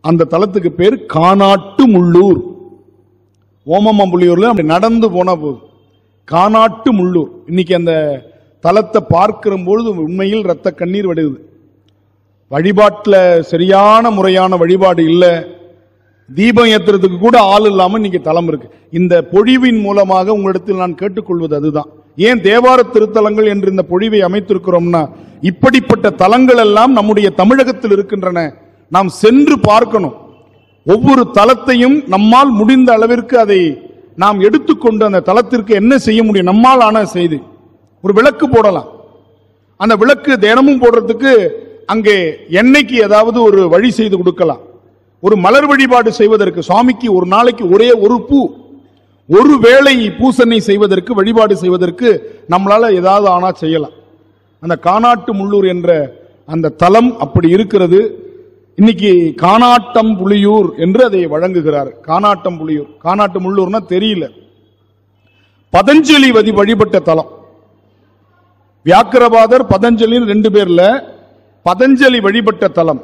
அந்த தலத்துக்கு பேர் கானாட்டு முள்ளூர் ஓமமாம்புள்ளியூர்ல அப்படி நடந்து போனா போதும் கானாட்டு முள்ளூர் இன்னைக்கு அந்த தலத்தை பார்க்கிற பொழுது உண்மையில் ரத்த கண்ணீர் வடியுது வழிபாட்டில் சரியான முறையான வழிபாடு இல்லை தீபம் ஏத்துறதுக்கு கூட ஆள் இல்லாம இன்னைக்கு தலம் இருக்கு இந்த பொழிவின் மூலமாக உங்களிடத்தில் நான் கேட்டுக்கொள்வது அதுதான் ஏன் தேவார திருத்தலங்கள் என்று இந்த பொழிவை அமைத்திருக்கிறோம்னா இப்படிப்பட்ட தலங்கள் எல்லாம் நம்முடைய தமிழகத்தில் இருக்கின்றன நாம் சென்று பார்க்கணும் ஒவ்வொரு தலத்தையும் நம்மால் முடிந்த அளவிற்கு அதை நாம் எடுத்துக்கொண்டு அந்த தலத்திற்கு என்ன செய்ய முடியும் நம்மால் ஆன செய்து ஒரு விளக்கு போடலாம் அந்த விளக்கு தினமும் போடுறதுக்கு அங்கே எண்ணெய்க்கு ஏதாவது ஒரு வழி செய்து கொடுக்கலாம் ஒரு மலர் வழிபாடு செய்வதற்கு சுவாமிக்கு ஒரு நாளைக்கு ஒரே ஒரு பூ ஒரு வேளை பூசனை செய்வதற்கு வழிபாடு செய்வதற்கு நம்மளால ஏதாவது ஆனா செய்யலாம் அந்த கானாட்டு முள்ளூர் என்ற அந்த தலம் அப்படி இருக்கிறது இன்னைக்கு கானாட்டம் புலியூர் என்று அதை வழங்குகிறார் கானாட்டம் புலியூர் கானாட்டு முள்ளூர்னா தெரியல பதஞ்சலி வதி வழிபட்ட தலம் வியாக்கிரபாதர் பதஞ்சலி ரெண்டு பேர்ல பதஞ்சலி வழிபட்ட தலம்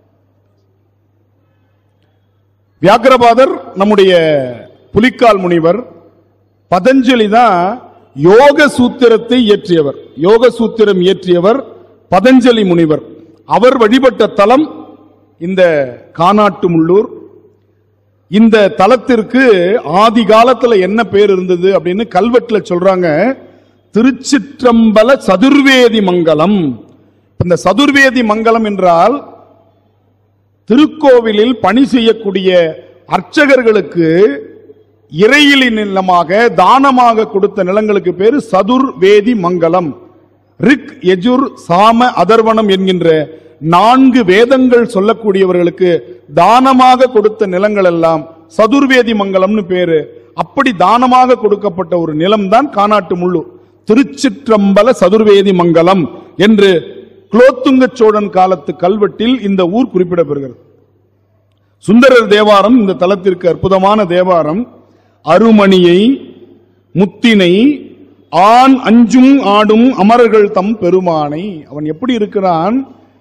வியாக்கிரபாதர் நம்முடைய புலிக்கால் முனிவர் பதஞ்சலி தான் யோக சூத்திரத்தை இயற்றியவர் யோக சூத்திரம் இயற்றியவர் பதஞ்சலி முனிவர் அவர் வழிபட்ட தலம் இந்த கானாட்டு முள்ளூர் இந்த தலத்திற்கு ஆதி காலத்துல என்ன பேர் இருந்தது அப்படின்னு கல்வெட்டுல சொல்றாங்க திருச்சிற்றம்பல சதுர்வேதி மங்கலம் இந்த சதுர்வேதி மங்கலம் என்றால் திருக்கோவிலில் பணி செய்யக்கூடிய அர்ச்சகர்களுக்கு இறையிலி நிலமாக தானமாக கொடுத்த நிலங்களுக்கு பேரு சதுர்வேதி மங்கலம் ரிக் எஜுர் சாம அதர்வனம் என்கின்ற நான்கு வேதங்கள் சொல்லக்கூடியவர்களுக்கு தானமாக கொடுத்த நிலங்கள் எல்லாம் சதுர்வேதி மங்கலம்னு பேரு அப்படி தானமாக கொடுக்கப்பட்ட ஒரு நிலம்தான் கானாட்டு முள்ளு திருச்சிற்றம்பல சதுர்வேதி மங்கலம் என்று குலோத்துங்க சோழன் காலத்து கல்வெட்டில் இந்த ஊர் குறிப்பிடப்பெறுகிறது சுந்தரர் தேவாரம் இந்த தலத்திற்கு அற்புதமான தேவாரம் அருமணியை முத்தினை ஆண் அஞ்சும் ஆடும் அமரர்கள் தம் பெருமானை அவன் எப்படி இருக்கிறான்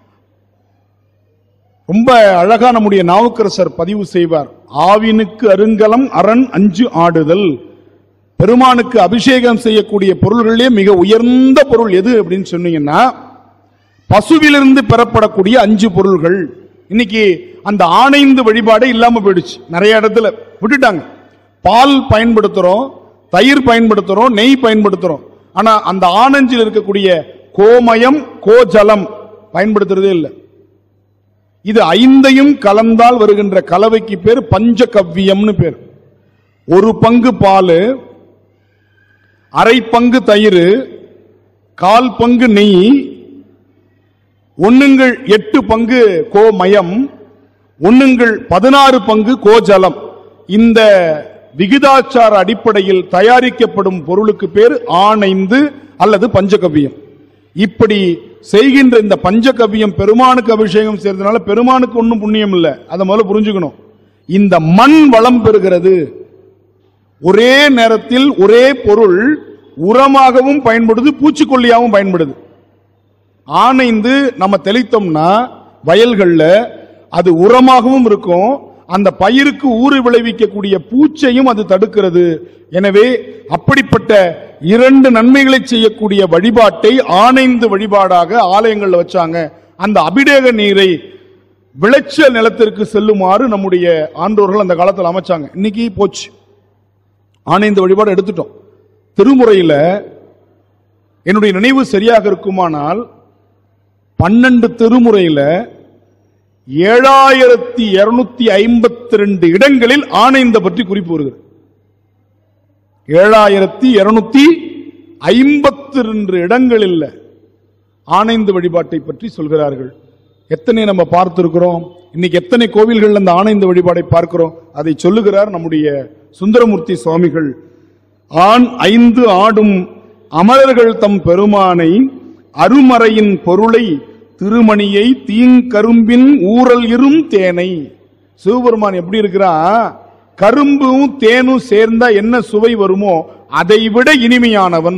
ரொம்ப அழகா நம்முடைய நாவுக்கரசர் பதிவு செய்வார் ஆவினுக்கு அருங்கலம் அரண் அஞ்சு ஆடுதல் பெருமானுக்கு அபிஷேகம் செய்யக்கூடிய பொருள்களிலே மிக உயர்ந்த பொருள் எது அப்படின்னு சொன்னீங்கன்னா பசுவிலிருந்து பெறப்படக்கூடிய அஞ்சு பொருள்கள் இன்னைக்கு அந்த ஆணைந்து வழிபாடே இல்லாம போயிடுச்சு நிறைய இடத்துல விட்டுட்டாங்க பால் பயன்படுத்துறோம் தயிர் பயன்படுத்துறோம் நெய் பயன்படுத்துறோம் ஆனா அந்த ஆனஞ்சில் இருக்கக்கூடிய கோமயம் கோஜலம் பயன்படுத்துறதே இல்லை இது ஐந்தையும் கலந்தால் வருகின்ற கலவைக்கு பேர் பஞ்சகவ்வியம்னு பேர் ஒரு பங்கு பால் அரை பங்கு தயிர் கால் பங்கு நெய் ஒண்ணுங்கள் எட்டு பங்கு கோமயம் ஒண்ணுங்கள் பதினாறு பங்கு கோஜலம் இந்த விகிதாச்சார அடிப்படையில் தயாரிக்கப்படும் பொருளுக்கு பேர் ஆணைந்து அல்லது பஞ்சகவ்வியம் இப்படி செய்கின்ற இந்த பஞ்சகவ்வியம் பெருமானுக்கு அபிஷேகம் செய்யறதுனால பெருமானுக்கு ஒன்றும் புண்ணியம் இல்லை அதை முதல்ல புரிஞ்சுக்கணும் இந்த மண் வளம் பெறுகிறது ஒரே நேரத்தில் ஒரே பொருள் உரமாகவும் பயன்படுது பூச்சிக்கொல்லியாகவும் பயன்படுது ஆனைந்து நம்ம தெளித்தோம்னா வயல்கள்ல அது உரமாகவும் இருக்கும் அந்த பயிருக்கு ஊறு விளைவிக்கக்கூடிய பூச்சையும் அது தடுக்கிறது எனவே அப்படிப்பட்ட இரண்டு நன்மைகளை செய்யக்கூடிய வழிபாட்டை ஆனைந்து வழிபாடாக ஆலயங்கள்ல வச்சாங்க அந்த அபிடேக நீரை விளைச்சல் நிலத்திற்கு செல்லுமாறு நம்முடைய ஆண்டோர்கள் அந்த காலத்தில் அமைச்சாங்க இன்னைக்கு போச்சு ஆனைந்து வழிபாடு எடுத்துட்டோம் திருமுறையில என்னுடைய நினைவு சரியாக இருக்குமானால் பன்னெண்டு திருமுறையில ஏழாயிரத்தி இருநூத்தி ஐம்பத்தி ரெண்டு இடங்களில் ஆணைந்த பற்றி குறிப்பு வருகிறது ஏழாயிரத்தி இருநூத்தி ஐம்பத்தி ரெண்டு இடங்களில் ஆணைந்து வழிபாட்டை பற்றி சொல்கிறார்கள் எத்தனை நம்ம பார்த்திருக்கிறோம் இன்னைக்கு எத்தனை கோவில்கள் அந்த ஆணைந்த வழிபாடை பார்க்கிறோம் அதை சொல்லுகிறார் நம்முடைய சுந்தரமூர்த்தி சுவாமிகள் ஆண் ஐந்து ஆடும் அமரர்கள் தம் பெருமானை அருமறையின் பொருளை திருமணியை தீங்கரும்பின் ஊரல் இரும் தேனை சிவபெருமான் எப்படி இருக்கிறான் கரும்பும் தேனும் சேர்ந்தா என்ன சுவை வருமோ அதை விட இனிமையானவன்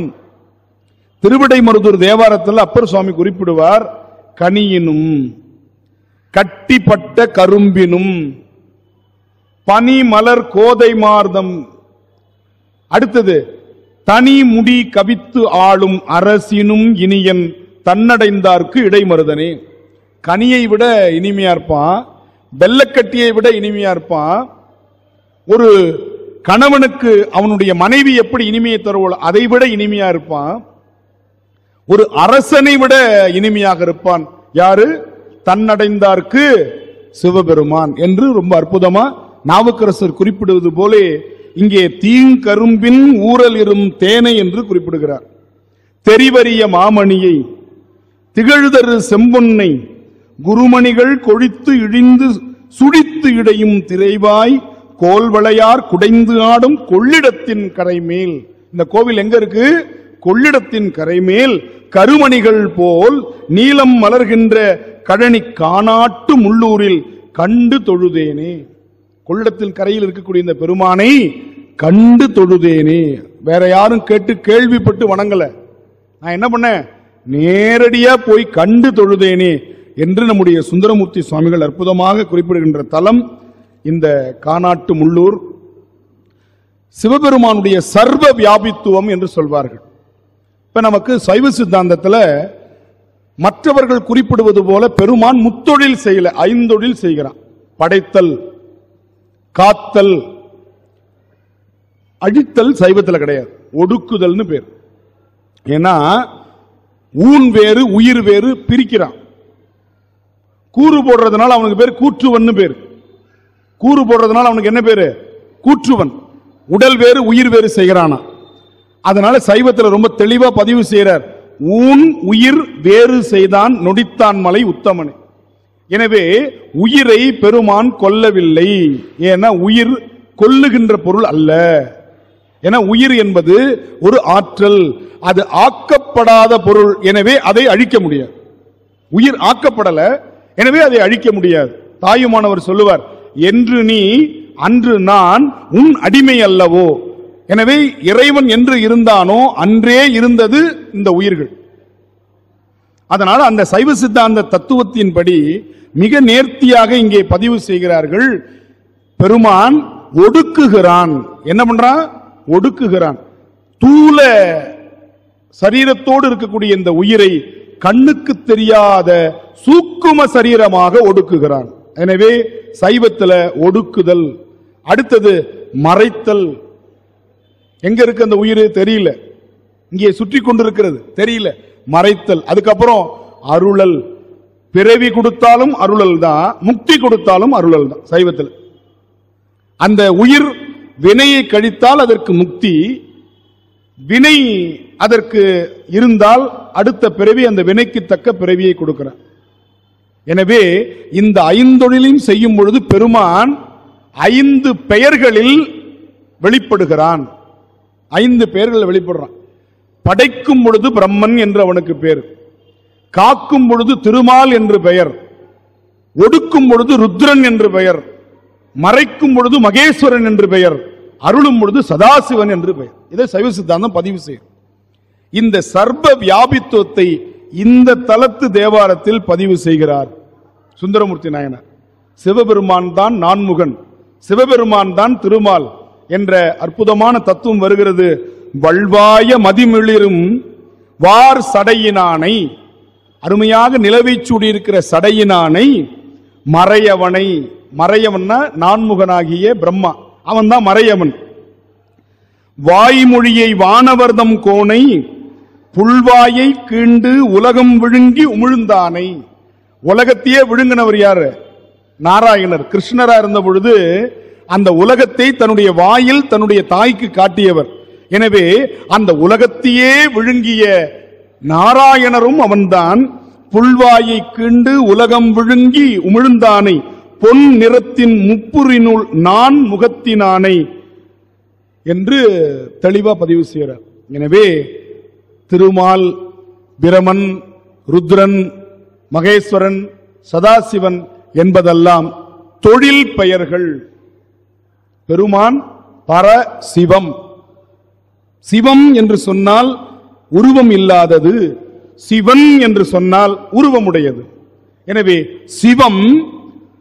திருவிடை மருதூர் தேவாரத்தில் அப்பர் சுவாமி குறிப்பிடுவார் கனியினும் கட்டிப்பட்ட கரும்பினும் பனி மலர் கோதை மார்தம் அடுத்தது தனி முடி கவித்து ஆளும் அரசினும் இனியன் தன்னடைந்தார்க்கு இடைமருதனே கனியை விட இனிமையா இருப்பான் வெள்ளக்கட்டியை விட இனிமையா இருப்பான் ஒரு கணவனுக்கு அவனுடைய மனைவி எப்படி இனிமையை தருவோம் அதை விட இனிமையா இருப்பான் ஒரு அரசனை விட இனிமையாக இருப்பான் யாரு தன்னடைந்தார்க்கு சிவபெருமான் என்று ரொம்ப அற்புதமா நாவுக்கரசர் குறிப்பிடுவது போலே இங்கே தீங்கரும்பின் ஊரல் இரும் தேனை என்று குறிப்பிடுகிறார் தெரிவரிய மாமணியை திகழ்தரு செம்பொன்னை குருமணிகள் கொழித்து இழிந்து சுடித்து இடையும் திரைவாய் கோல்வளையார் குடைந்து ஆடும் கொள்ளிடத்தின் கரைமேல் இந்த கோவில் எங்க இருக்கு கொள்ளிடத்தின் கரைமேல் கருமணிகள் போல் நீலம் மலர்கின்ற கழனி காணாட்டு முள்ளூரில் கண்டு தொழுதேனே கொள்ளிடத்தின் கரையில் இருக்கக்கூடிய இந்த பெருமானை கண்டு தொழுதேனே வேற யாரும் கேட்டு கேள்விப்பட்டு வணங்கல நான் என்ன பண்ணேன் நேரடியா போய் கண்டு தொழுதேனே என்று நம்முடைய சுந்தரமூர்த்தி சுவாமிகள் அற்புதமாக குறிப்பிடுகின்ற தலம் இந்த கானாட்டு முள்ளூர் சிவபெருமானுடைய சர்வ வியாபித்துவம் என்று சொல்வார்கள் இப்ப நமக்கு சைவ சித்தாந்தத்துல மற்றவர்கள் குறிப்பிடுவது போல பெருமான் முத்தொழில் செய்யல ஐந்தொழில் செய்கிறான் படைத்தல் காத்தல் அழித்தல் சைவத்துல கிடையாது ஒடுக்குதல்னு பேர் ஏன்னா ஊன் வேறு உயிர் வேறு பிரிக்கிறான் கூறு போடுறதுனால அவனுக்கு பேர் கூற்றுவன் பேர் கூறு போடுறதுனால அவனுக்கு என்ன பேரு கூற்றுவன் உடல் வேறு உயிர் வேறு செய்கிறானா அதனால சைவத்துல ரொம்ப தெளிவா பதிவு செய்யறார் ஊன் உயிர் வேறு செய்தான் நொடித்தான் மலை உத்தமனே எனவே உயிரை பெருமான் கொல்லவில்லை ஏன்னா உயிர் கொல்லுகின்ற பொருள் அல்ல என உயிர் என்பது ஒரு ஆற்றல் அது ஆக்கப்படாத பொருள் எனவே அதை அழிக்க முடியாது உயிர் ஆக்கப்படல எனவே அதை அழிக்க முடியாது தாயுமானவர் சொல்லுவார் என்று நீ அன்று நான் உன் அடிமை அல்லவோ எனவே இறைவன் என்று இருந்தானோ அன்றே இருந்தது இந்த உயிர்கள் அதனால அந்த சைவ சித்தாந்த தத்துவத்தின்படி மிக நேர்த்தியாக இங்கே பதிவு செய்கிறார்கள் பெருமான் ஒடுக்குகிறான் என்ன பண்றான் ஒடுக்குகிறான் தூல சரீரத்தோடு இருக்கக்கூடிய இந்த உயிரை கண்ணுக்கு தெரியாத சூக்கும சரீரமாக ஒடுக்குகிறான் எனவே சைவத்துல ஒடுக்குதல் அடுத்தது மறைத்தல் எங்க இருக்கு அந்த உயிர் தெரியல இங்கே சுற்றி கொண்டிருக்கிறது தெரியல மறைத்தல் அதுக்கப்புறம் அருளல் பிறவி கொடுத்தாலும் அருளல் தான் முக்தி கொடுத்தாலும் அருளல் தான் சைவத்தில் அந்த உயிர் வினையை கழித்தால் அதற்கு முக்தி வினை அதற்கு இருந்தால் அடுத்த பிறவி அந்த வினைக்கு தக்க பிறவியை கொடுக்கிறார் எனவே இந்த ஐந்தொழிலையும் செய்யும் பொழுது பெருமான் ஐந்து பெயர்களில் வெளிப்படுகிறான் ஐந்து பெயர்கள் வெளிப்படுறான் படைக்கும் பொழுது பிரம்மன் என்று அவனுக்கு பேர் காக்கும் பொழுது திருமால் என்று பெயர் ஒடுக்கும் பொழுது ருத்ரன் என்று பெயர் மறைக்கும் பொழுது மகேஸ்வரன் என்று பெயர் அருளும் பொழுது சதாசிவன் என்று பெயர் இதை சைவ சித்தாந்தம் பதிவு செய்யும் இந்த சர்வ வியாபித்துவத்தை இந்த தலத்து தேவாரத்தில் பதிவு செய்கிறார் சுந்தரமூர்த்தி நாயனார் சிவபெருமான் தான் நான்முகன் சிவபெருமான் தான் திருமால் என்ற அற்புதமான தத்துவம் வருகிறது வல்வாய மதிமிளிரும் வார் சடையினானை அருமையாக நிலவை சூடியிருக்கிற சடையினானை மறையவனை மறையவன்னா நான்முகனாகிய பிரம்மா அவன் தான் மறையவன் வாய்மொழியை வானவர்தம் கோனை புல்வாயை கீண்டு உலகம் விழுங்கி உமிழ்ந்தானை உலகத்தையே விழுங்கினவர் யாரு நாராயணர் கிருஷ்ணரா இருந்த பொழுது அந்த உலகத்தை தன்னுடைய வாயில் தன்னுடைய தாய்க்கு காட்டியவர் எனவே அந்த உலகத்தையே விழுங்கிய நாராயணரும் அவன்தான் புல்வாயை கீண்டு உலகம் விழுங்கி உமிழ்ந்தானை பொன் நிறத்தின் முப்புரினுள் நான் முகத்தினானை என்று தெளிவா பதிவு செய்கிறார் எனவே திருமால் பிரமன் ருத்ரன் மகேஸ்வரன் சதாசிவன் என்பதெல்லாம் தொழில் பெயர்கள் பெருமான் பர சிவம் சிவம் என்று சொன்னால் உருவம் இல்லாதது சிவன் என்று சொன்னால் உருவமுடையது எனவே சிவம்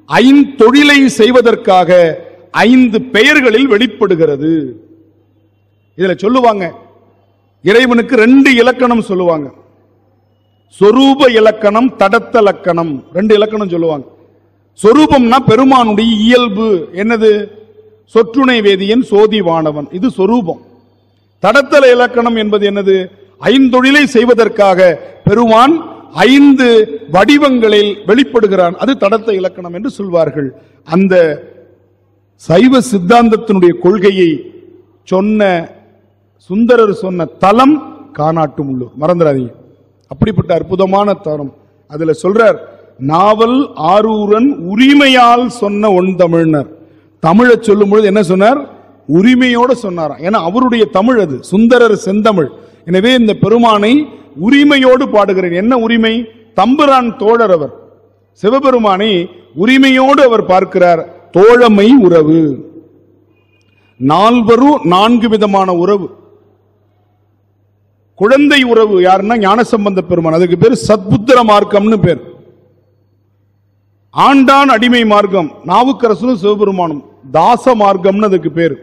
ஐந்தொழிலை செய்வதற்காக ஐந்து பெயர்களில் வெளிப்படுகிறது இதுல சொல்லுவாங்க இறைவனுக்கு ரெண்டு இலக்கணம் சொல்லுவாங்க சொரூப இலக்கணம் தடத்த இலக்கணம் ரெண்டு இலக்கணம் சொல்லுவாங்க சொரூபம்னா பெருமானுடைய இயல்பு என்னது சொற்றுணை வேதியன் சோதி வானவன் இது சொரூபம் தடத்தல இலக்கணம் என்பது என்னது ஐந்தொழிலை செய்வதற்காக பெருமான் ஐந்து வடிவங்களில் வெளிப்படுகிறான் அது தடத்த இலக்கணம் என்று சொல்வார்கள் அந்த சைவ சித்தாந்தத்தினுடைய கொள்கையை சொன்ன சுந்தரர் சொன்ன தலம் காணாட்டு முள்ளூர் மறந்துடாதீங்க அப்படிப்பட்ட அற்புதமான தரம் அதுல சொல்றார் நாவல் ஆரூரன் உரிமையால் சொன்ன ஒன் தமிழ்னர் தமிழை சொல்லும் பொழுது என்ன சொன்னார் உரிமையோட சொன்னாராம் ஏன்னா அவருடைய தமிழ் அது சுந்தரர் செந்தமிழ் எனவே இந்த பெருமானை உரிமையோடு பாடுகிறேன் என்ன உரிமை தம்புரான் தோழர் அவர் சிவபெருமானை உரிமையோடு அவர் பார்க்கிறார் தோழமை உறவு நால்வரும் நான்கு விதமான உறவு குழந்தை உறவு யாருன்னா ஞானசம்பந்த பெருமான் அதுக்கு பேர் சத்புத்திர மார்க்கம்னு பேர் ஆண்டான் அடிமை மார்க்கம் நாவுக்கரசரும் சிவபெருமானும் தாச மார்க்கம்னு அதுக்கு பேர்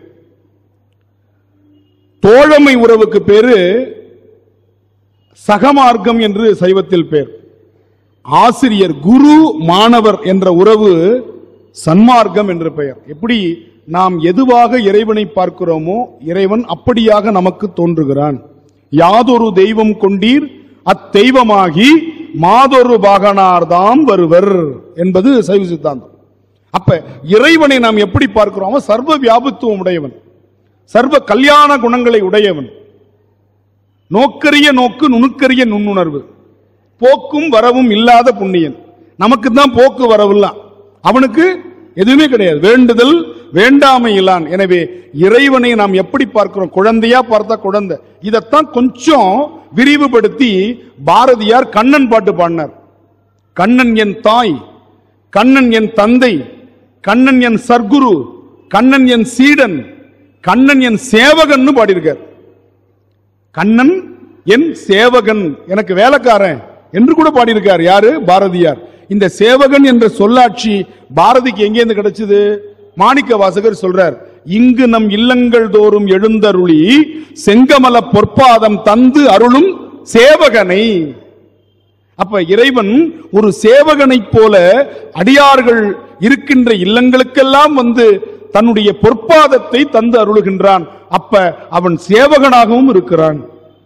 தோழமை உறவுக்கு பேரு சகமார்க்கம் என்று சைவத்தில் பேர் ஆசிரியர் குரு மாணவர் என்ற உறவு சன்மார்க்கம் என்று பெயர் எப்படி நாம் எதுவாக இறைவனை பார்க்கிறோமோ இறைவன் அப்படியாக நமக்கு தோன்றுகிறான் யாதொரு தெய்வம் கொண்டீர் அத்தெய்வமாகி மாதொரு பாகனார்தாம் வருவர் என்பது சைவ சித்தாந்தம் அப்ப இறைவனை நாம் எப்படி பார்க்கிறோம் அவன் சர்வ வியாபித்துவம் உடையவன் சர்வ கல்யாண குணங்களை உடையவன் நோக்கரிய நோக்கு நுணுக்கரிய நுண்ணுணர்வு போக்கும் வரவும் இல்லாத புண்ணியன் நமக்கு தான் போக்கு வரவில்லாம் அவனுக்கு எதுவுமே கிடையாது வேண்டுதல் வேண்டாமை இல்லான் எனவே இறைவனை நாம் எப்படி பார்க்கிறோம் குழந்தையா பார்த்தா குழந்தை இதைத்தான் கொஞ்சம் விரிவுபடுத்தி பாரதியார் கண்ணன் பாட்டு பாடினார் கண்ணன் என் தாய் கண்ணன் என் தந்தை கண்ணன் என் சர்க்குரு கண்ணன் என் சீடன் கண்ணன் என் சேவகன்னு பாடியிருக்கார் கண்ணன் என் சேவகன் எனக்கு வேலைக்காரன் என்று கூட பாடியிருக்கார் யாரு பாரதியார் இந்த சேவகன் என்ற சொல்லாட்சி பாரதிக்கு எங்கேருந்து கிடைச்சது மாணிக்க வாசகர் சொல்றார் இங்கு நம் இல்லங்கள் தோறும் எழுந்தருளி செங்கமல பொற்பாதம் தந்து அருளும் சேவகனை அப்ப இறைவன் ஒரு சேவகனைப் போல அடியார்கள் இருக்கின்ற இல்லங்களுக்கெல்லாம் வந்து தன்னுடைய பொற்பாதத்தை தந்து அருளுகின்றான் அப்ப அவன் சேவகனாகவும் இருக்கிறான்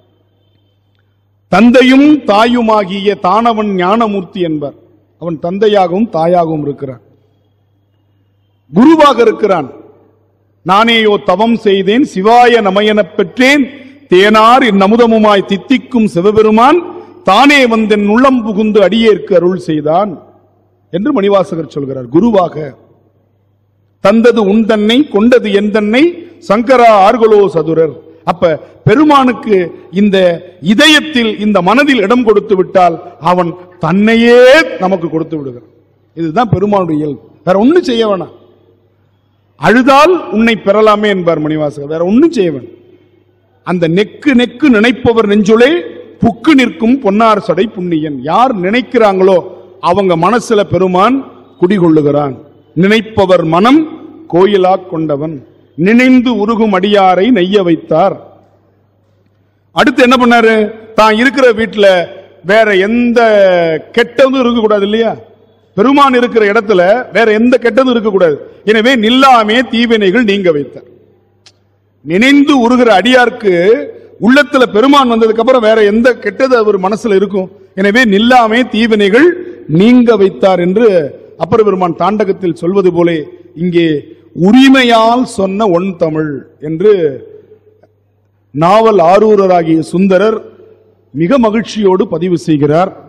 தந்தையும் தாயுமாகிய தானவன் ஞானமூர்த்தி என்பார் அவன் தந்தையாகவும் தாயாகவும் இருக்கிறான் குருவாக இருக்கிறான் நானேயோ தவம் செய்தேன் சிவாய நமயனப் பெற்றேன் தேனார் என் அமுதமுமாய் தித்திக்கும் சிவபெருமான் தானே வந்தென் உள்ளம் புகுந்து அடியேற்கு அருள் செய்தான் என்று மணிவாசகர் சொல்கிறார் குருவாக தந்தது உன் தன்னை கொண்டது என் தன்னை சங்கரா ஆர்கலோ சதுரர் அப்ப பெருமானுக்கு இந்த இதயத்தில் இந்த மனதில் இடம் கொடுத்து விட்டால் அவன் தன்னையே நமக்கு கொடுத்து விடுகிறான் இதுதான் பெருமானுடைய இயல்பு வேற ஒண்ணும் செய்ய வேணாம் அழுதால் உன்னை பெறலாமே என்பார் மணிவாசகர் வேற ஒண்ணும் செய்ய வேணாம் அந்த நெக்கு நெக்கு நினைப்பவர் நெஞ்சுளே புக்கு நிற்கும் பொன்னார் சடை புண்ணியன் யார் நினைக்கிறாங்களோ அவங்க மனசுல பெருமான் குடிகொள்ளுகிறான் நினைப்பவர் மனம் கோயிலா கொண்டவன் நினைந்து உருகும் அடியாரை நெய்ய வைத்தார் அடுத்து என்ன பண்ணாரு தான் இருக்கிற வீட்டுல வேற எந்த கெட்டதும் இருக்கக்கூடாது இல்லையா பெருமான் இருக்கிற இடத்துல வேற எந்த கெட்டதும் இருக்கக்கூடாது எனவே நில்லாமே தீவினைகள் நீங்க வைத்தார் நினைந்து உருகிற அடியார்க்கு உள்ளத்துல பெருமான் வந்ததுக்கு அப்புறம் வேற எந்த கெட்டது அவர் மனசுல இருக்கும் எனவே நில்லாமே தீவினைகள் நீங்க வைத்தார் என்று அப்பர் பெருமான் தாண்டகத்தில் சொல்வது போலே இங்கே உரிமையால் சொன்ன ஒன் தமிழ் என்று நாவல் ஆரூரராகிய சுந்தரர் மிக மகிழ்ச்சியோடு பதிவு செய்கிறார்